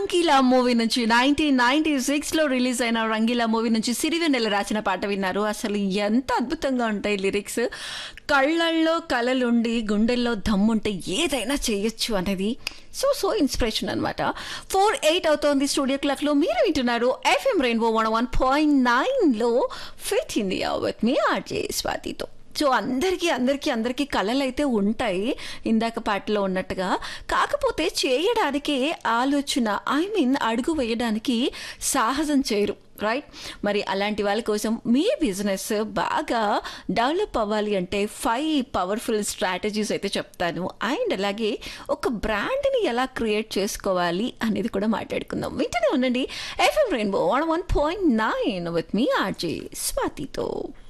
Rangeela movie నుంచి nineteen ninety six లో release అయిన రంగీలా మూవీ నుంచి సిరివెన్నెల రాసిన పాట విన్నారు అసలు ఎంత అద్భుతంగా ఉంటాయి లిరిక్స్ కళ్ళల్లో కలలుండి గుండెల్లో దమ్ముంటే ఏదైనా చేయొచ్చు అనేది సో సో ఇన్స్పిరేషన్ అనమాట ఫోర్ ఎయిట్ అవుతోంది స్టూడియో క్లాక్ లో మీరు వింటున్నారు FM rainbow one one point nine లో fit India with me RJ స్వాతితో సో అందరికీ అందరికీ అందరికీ కళలు అయితే ఉంటాయి ఇందాక పాటలో ఉన్నట్టుగా కాకపోతే చేయడానికి ఆలోచన ఐ మీన్ అడుగు వేయడానికి సాహసం చేయరు రైట్ మరి అలాంటి వాళ్ళ కోసం మీ బిజినెస్ బాగా డెవలప్ అవ్వాలి అంటే ఫైవ్ పవర్ఫుల్ స్ట్రాటజీస్ అయితే చెప్తాను అండ్ అలాగే ఒక బ్రాండ్ని ఎలా క్రియేట్ చేసుకోవాలి అనేది కూడా మాట్లాడుకుందాం వింటూనే ఉండండి FM rainbow one one point nine with me RJ స్వాతితో